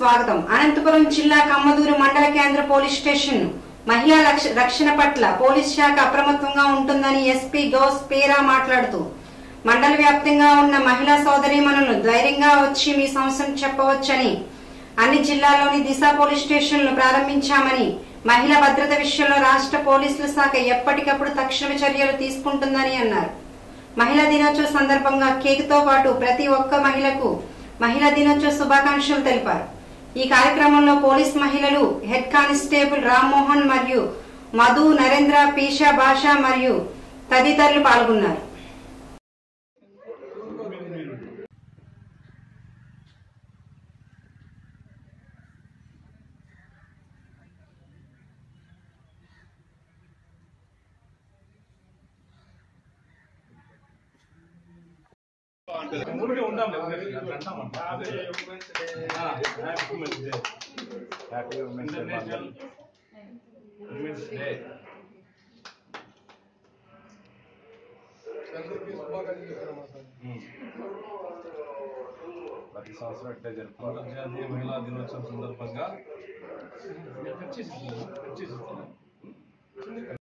స్వాగతం అనంతపురం జిల్లా కమ్మదూరు మండల కేంద్ర పోలీస్ స్టేషన్ మహిళా రక్ష- రక్షణ పట్ల పోలీస్ శాఖ అప్రమత్తంగా ఉంటుందని ఎస్పీ గౌస్ పేరా మాట్లాడుతూ మండల వ్యాప్తంగా ఉన్న మహిళా సోదరీమణులు ధైర్యంగా వచ్చి మీ సమస్యను చెప్పవచ్చని అన్ని జిల్లాల్లోని దిశ పోలీస్ స్టేషన్లు ప్రారంభించామని మహిళా భద్రత విషయంలో రాష్ట్ర పోలీసుల శాఖ ఎప్పటికప్పుడు తక్షణ చర్యలు తీసుకుంటుందని అన్నారు మహిళా దినోత్సవ సందర్భంగా కేక్ తో పాటు ప్రతి ఒక్క మహిళకు మహిళా దినోత్సవ శుభాకాంక్షలు తెలిపారు ఈ కార్యక్రమంలో పోలీస్ మహిళలు హెడ్ కానిస్టేబుల్ రామ్మోహన్ మరియు మధు నరేంద్ర పీషా భాష మరియు తదితరులు పాల్గొన్నారు ఊరికే ఉందాం happy women's international women's day ప్రతి సంవత్సరం ఇట్లే జరుపుకోవాలి అంతర్జాతీయ మహిళా దినోత్సవం సందర్భంగా